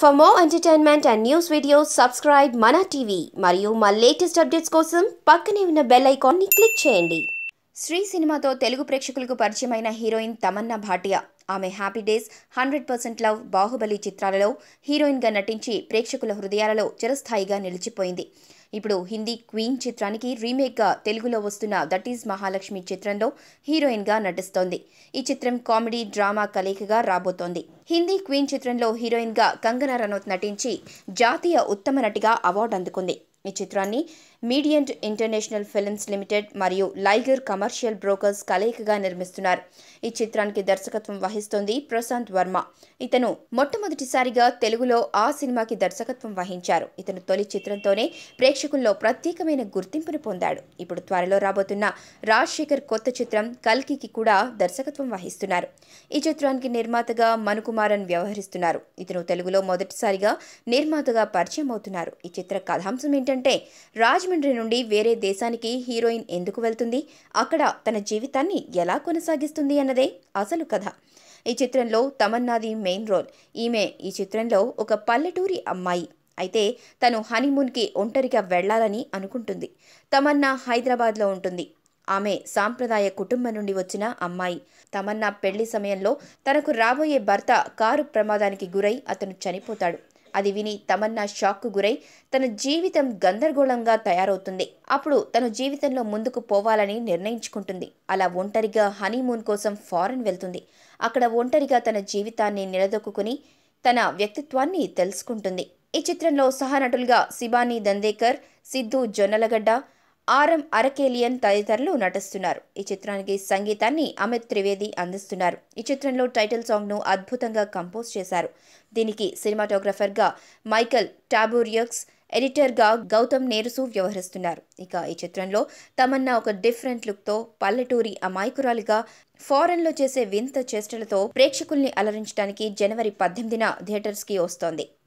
for more entertainment and news videos subscribe మన TV మరియు మా లేటెస్ట్ అప్డేట్స్ కోసం పక్కనే ఉన్న బెల్ ఐకాన్ని క్లిక్ చేయండి శ్రీ సినిమాతో తెలుగు ప్రేక్షకులకు పరిచయమైన హీరోయిన్ తమన్నా భాటియా ఆమె happy days hundred percent love Baahubali చిత్రాలలో హీరోయిన్గా నటించి ప్రేక్షకుల హృదయాలలో చిరస్థాయిగా నిలిచిపోయింది ఇప్పుడు హిందీ క్వీన్ చిత్రానికి రీమేక్గా తెలుగులో వస్తున్న దట్ ఈజ్ మహాలక్ష్మి చిత్రంలో హీరోయిన్గా నటిస్తోంది ఈ చిత్రం కామెడీ డ్రామా కలయికగా రాబోతోంది హిందీ క్వీన్ చిత్రంలో హీరోయిన్గా కంగనా రనౌత్ నటించి జాతీయ ఉత్తమ నటిగా అవార్డు అందుకుంది ఈ చిత్రాన్ని మీడియంట్ ఇంటర్నేషనల్ ఫిల్మ్స్ లిమిటెడ్ మరియు లైగర్ కమర్షియల్ బ్రోకర్స్ కలయికగా నిర్మిస్తున్నారు ఈ చిత్రానికి దర్శకత్వం వహిస్తోంది ప్రశాంత్ వర్మ ఇతను మొట్టమొదటిసారిగా తెలుగులో ఆ సినిమాకి దర్శకత్వం వహించారు ఇతను తొలి చిత్రంతోనే ప్రేక్షకుల్లో ప్రత్యేకమైన గుర్తింపును పొందాడు ఇప్పుడు త్వరలో రాబోతున్న రాజశేఖర్ కొత్త చిత్రం కల్కికి కూడా దర్శకత్వం వహిస్తున్నారు ఈ చిత్రానికి నిర్మాతగా మనుకుమారన్ వ్యవహరిస్తున్నారు ఇతను తెలుగులో మొదటిసారిగా నిర్మాతగా పరిచయం అవుతున్నారు ఈ చిత్ర కథాంశం ఏంటంటే రాజమండ్రి నుండి వేరే దేశానికి హీరోయిన్ ఎందుకు వెళ్తుంది అక్కడ తన జీవితాన్ని ఎలా కొనసాగిస్తుంది అన్నదే అసలు కథ ఈ చిత్రంలో తమన్నాది మెయిన్ రోల్ ఈమె ఈ చిత్రంలో ఒక పల్లెటూరి అమ్మాయి అయితే తను హనీమూన్కి ఒంటరిగా వెళ్లాలని అనుకుంటుంది తమన్నా హైదరాబాద్లో ఉంటుంది ఆమె సాంప్రదాయ కుటుంబం నుండి వచ్చిన అమ్మాయి తమన్నా పెళ్లి సమయంలో తనకు రాబోయే భర్త కారు ప్రమాదానికి గురై అతను చనిపోతాడు అది విని తమన్నా షాక్కు గురై తన జీవితం గందరగోళంగా తయారవుతుంది అప్పుడు తన జీవితంలో ముందుకు పోవాలని నిర్ణయించుకుంటుంది అలా ఒంటరిగా హనీమూన్ కోసం ఫారెన్ వెళ్తుంది అక్కడ ఒంటరిగా తన జీవితాన్ని నిలదొక్కుని తన వ్యక్తిత్వాన్ని తెలుసుకుంటుంది ఈ చిత్రంలో సహనటులుగా శిబాని దందేకర్ సిద్ధు జొన్నలగడ్డ ఆర్ఎం అరకేలియన్ తదితరులు నటిస్తున్నారు ఈ చిత్రానికి సంగీతాన్ని అమిత్ త్రివేది అందిస్తున్నారు ఈ చిత్రంలో టైటిల్ సాంగ్ను అద్భుతంగా కంపోజ్ చేశారు దీనికి సినిమాటోగ్రఫర్గా మైకల్ టాబూరియక్స్ ఎడిటర్గా గౌతమ్ నేరుసు వ్యవహరిస్తున్నారు ఇక ఈ చిత్రంలో తమన్నా ఒక డిఫరెంట్ లుక్తో పల్లెటూరి అమాయకురాలిగా ఫారెన్లో చేసే వింత చేష్టలతో ప్రేక్షకుల్ని అలరించడానికి జనవరి పద్దెనిమిదిన థియేటర్స్కి వస్తోంది